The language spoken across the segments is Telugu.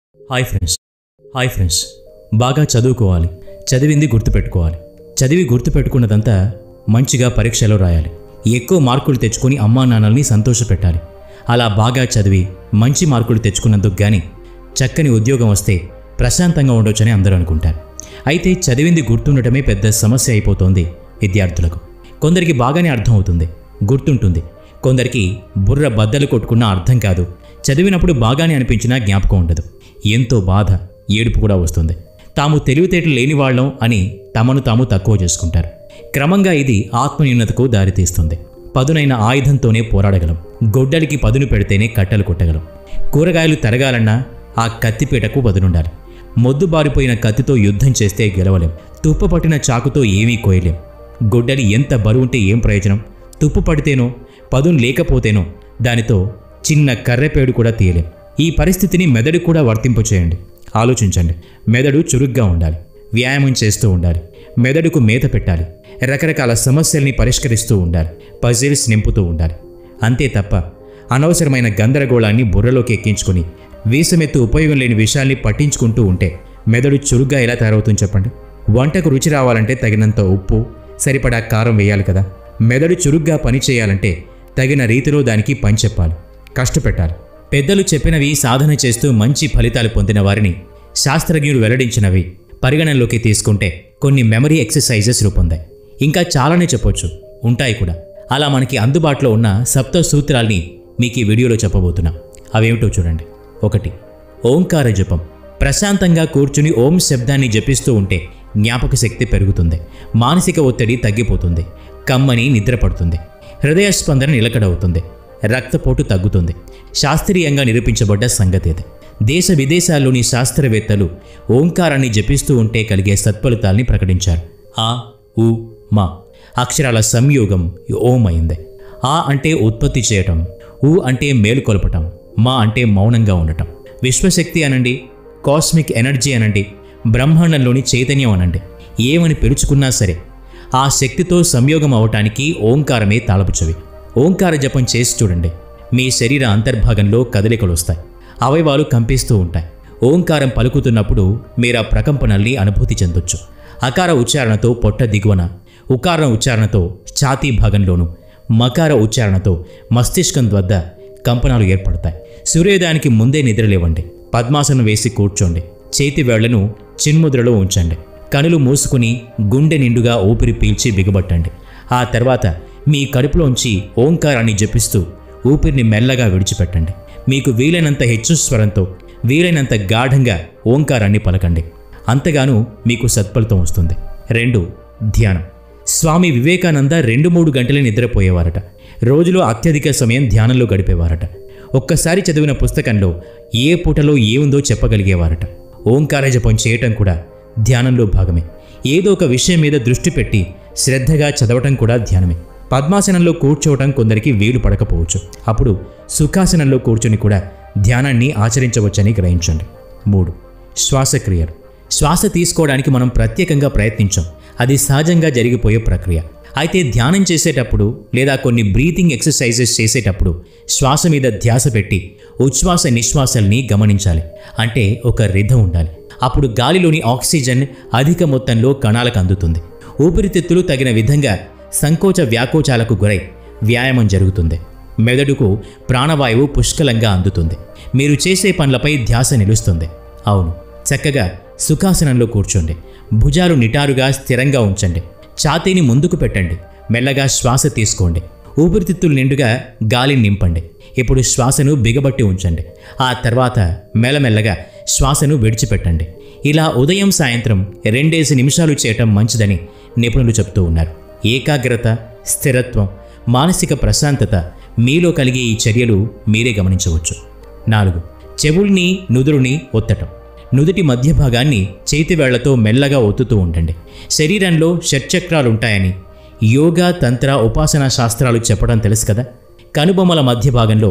హాయ్ ఫ్రెండ్స్ హాయ్ ఫ్రెండ్స్ బాగా చదువుకోవాలి చదివింది గుర్తుపెట్టుకోవాలి చదివి గుర్తుపెట్టుకున్నదంతా మంచిగా పరీక్షలో రాయాలి ఎక్కువ మార్కులు తెచ్చుకొని అమ్మా నాన్నల్ని సంతోషపెట్టాలి అలా బాగా చదివి మంచి మార్కులు తెచ్చుకున్నందుకు గాని చక్కని ఉద్యోగం వస్తే ప్రశాంతంగా ఉండొచ్చని అందరూ అనుకుంటారు అయితే చదివింది గుర్తుండటమే పెద్ద సమస్య అయిపోతోంది విద్యార్థులకు కొందరికి బాగానే అర్థమవుతుంది గుర్తుంటుంది కొందరికి బుర్ర బద్దలు కొట్టుకున్నా అర్థం కాదు చదివినప్పుడు బాగానే అనిపించినా జ్ఞాపకం ఉండదు ఎంతో బాధ ఏడుపు కూడా వస్తుంది తాము తెలివితేటలు లేని వాళ్ళం అని తమను తాము తక్కువ చేసుకుంటారు క్రమంగా ఇది ఆత్మన్యూనతకు దారితీస్తుంది పదునైన ఆయుధంతోనే పోరాడగలం గొడ్డలికి పదును పెడితేనే కట్టలు కొట్టగలం కూరగాయలు తరగాలన్నా ఆ కత్తిపీటకు పదునుండాలి మొద్దు బారిపోయిన కత్తితో యుద్ధం చేస్తే గెలవలేం తుప్పు పట్టిన చాకుతో ఏమీ కోయలేం గొడ్డలి ఎంత బరువుంటే ఏం ప్రయోజనం తుప్పు పడితేనో పదును లేకపోతేనో దానితో చిన్న కర్రెపేడు కూడా తీయలేం ఈ పరిస్థితిని మెదడు కూడా వర్తింపచేయండి ఆలోచించండి మెదడు చురుగ్గా ఉండాలి వ్యాయామం చేస్తూ ఉండాలి మెదడుకు మేత పెట్టాలి రకరకాల సమస్యల్ని పరిష్కరిస్తూ ఉండాలి పజిల్స్ నింపుతూ ఉండాలి అంతే తప్ప అనవసరమైన గందరగోళాన్ని బుర్రలోకి ఎక్కించుకొని వీసమెత్తు ఉపయోగం లేని విషయాల్ని పట్టించుకుంటూ ఉంటే మెదడు చురుగ్గా ఎలా తయారవుతుంది చెప్పండి వంటకు రుచి రావాలంటే తగినంత ఉప్పు సరిపడా కారం వేయాలి కదా మెదడు చురుగ్గా పని చేయాలంటే తగిన రీతిలో దానికి పని చెప్పాలి కష్టపెట్టాలి పెద్దలు చెప్పినవి సాధన చేస్తూ మంచి ఫలితాలు పొందిన వారిని శాస్త్రజ్ఞుడు వెల్లడించినవి పరిగణనలోకి తీసుకుంటే కొన్ని మెమరీ ఎక్సర్సైజెస్ రూపొందాయి ఇంకా చాలానే చెప్పొచ్చు ఉంటాయి కూడా అలా మనకి అందుబాటులో ఉన్న సప్త సూత్రాల్ని మీకు ఈ వీడియోలో చెప్పబోతున్నా అవేమిటో చూడండి ఒకటి ఓంకార జపం ప్రశాంతంగా కూర్చుని ఓం శబ్దాన్ని జపిస్తూ ఉంటే జ్ఞాపక శక్తి పెరుగుతుంది మానసిక ఒత్తిడి తగ్గిపోతుంది కమ్మని నిద్ర పడుతుంది హృదయ స్పందన నిలకడవుతుంది రక్తపోటు తగ్గుతుంది శాస్త్రీయంగా నిరూపించబడ్డ సంగతి ఇది దేశ విదేశాల్లోని శాస్త్రవేత్తలు ఓంకారాన్ని జపిస్తూ ఉంటే కలిగే సత్ఫలితాల్ని ప్రకటించారు ఆ ఉ మా అక్షరాల సంయోగం ఓం అయింది ఆ అంటే ఉత్పత్తి చేయటం ఊ అంటే మేలుకొల్పటం మా అంటే మౌనంగా ఉండటం విశ్వశక్తి అనండి కాస్మిక్ ఎనర్జీ అనండి బ్రహ్మాండంలోని చైతన్యం అనండి ఏమని పిలుచుకున్నా సరే ఆ శక్తితో సంయోగం అవటానికి ఓంకారమే తాళపుచవి ఓంకార జపం చేసి చూడండి మీ శరీర అంతర్భాగంలో కదలికలు వస్తాయి అవయవాలు కంపిస్తూ ఉంటాయి ఓంకారం పలుకుతున్నప్పుడు మీరు ఆ ప్రకంపనల్ని అనుభూతి చెందొచ్చు అకార ఉచ్చారణతో పొట్ట దిగువన ఉకార ఉచ్చారణతో ఛాతీ భాగంలోను మకార ఉచ్చారణతో మస్తిష్కం వద్ద కంపనాలు ఏర్పడతాయి సూర్యోదయానికి ముందే నిద్రలేవండి పద్మాసనం వేసి కూర్చోండి చేతి వేళ్లను చిన్ముద్రలో ఉంచండి కనులు మూసుకుని గుండె నిండుగా ఊపిరి పీల్చి బిగబట్టండి ఆ తర్వాత మీ కడుపులోంచి ఓంకారాన్ని జపిస్తూ ఊపిరిని మెల్లగా విడిచిపెట్టండి మీకు వీలైనంత హెచ్చు స్వరంతో వీలైనంత గాఢంగా ఓంకారాన్ని పలకండి అంతగాను మీకు సత్ఫలితం వస్తుంది రెండు ధ్యానం స్వామి వివేకానంద రెండు మూడు గంటలే నిద్రపోయేవారట రోజులో అత్యధిక సమయం ధ్యానంలో గడిపేవారట ఒక్కసారి చదివిన పుస్తకంలో ఏ పూటలో ఏముందో చెప్పగలిగేవారట ఓంకార జపం చేయటం కూడా ధ్యానంలో భాగమే ఏదో ఒక విషయం మీద దృష్టి పెట్టి శ్రద్ధగా చదవటం కూడా ధ్యానమే పద్మాసనంలో కూర్చోవటం కొందరికి వీలు పడకపోవచ్చు అప్పుడు సుఖాసనంలో కూర్చొని కూడా ధ్యానాన్ని ఆచరించవచ్చని గ్రహించండి మూడు శ్వాసక్రియలు శ్వాస తీసుకోవడానికి మనం ప్రత్యేకంగా ప్రయత్నించాం అది సహజంగా జరిగిపోయే ప్రక్రియ అయితే ధ్యానం చేసేటప్పుడు లేదా కొన్ని బ్రీతింగ్ ఎక్సర్సైజెస్ చేసేటప్పుడు శ్వాస మీద ధ్యాస పెట్టి ఉచ్ఛ్వాస నిశ్వాసల్ని గమనించాలి అంటే ఒక రిధం ఉండాలి అప్పుడు గాలిలోని ఆక్సిజన్ అధిక మొత్తంలో కణాలకు అందుతుంది ఊపిరితిత్తులు తగిన విధంగా సంకోచ వ్యాకోచాలకు గురై వ్యాయామం జరుగుతుంది మెదడుకు ప్రాణవాయువు పుష్కలంగా అందుతుంది మీరు చేసే పనులపై ధ్యాస నిలుస్తుంది అవును చక్కగా సుఖాసనంలో కూర్చోండి భుజాలు నిటారుగా స్థిరంగా ఉంచండి ఛాతీని ముందుకు పెట్టండి మెల్లగా శ్వాస తీసుకోండి ఊపిరితిత్తులు నిండుగా గాలిని నింపండి ఇప్పుడు శ్వాసను బిగబట్టి ఉంచండి ఆ తర్వాత మెల్లమెల్లగా శ్వాసను విడిచిపెట్టండి ఇలా ఉదయం సాయంత్రం రెండేసి నిమిషాలు చేయటం మంచిదని నిపుణులు చెప్తూ ఉన్నారు ఏకాగ్రత స్థిరత్వం మానసిక ప్రశాంతత మీలో కలిగే ఈ చర్యలు మీరే గమనించవచ్చు నాలుగు చెవుల్ని నుదురుని ఒత్తటం నుదుటి మధ్య భాగాన్ని చేతివేళ్లతో మెల్లగా ఒత్తుతూ ఉండండి శరీరంలో షట్చక్రాలుంటాయని యోగా తంత్ర ఉపాసనా శాస్త్రాలు చెప్పడం తెలుసు కదా కనుబొమ్మల మధ్య భాగంలో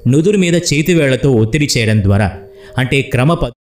నుదురు మీద చేతివేళ్లతో ఒత్తిడి చేయడం ద్వారా అంటే క్రమ ప-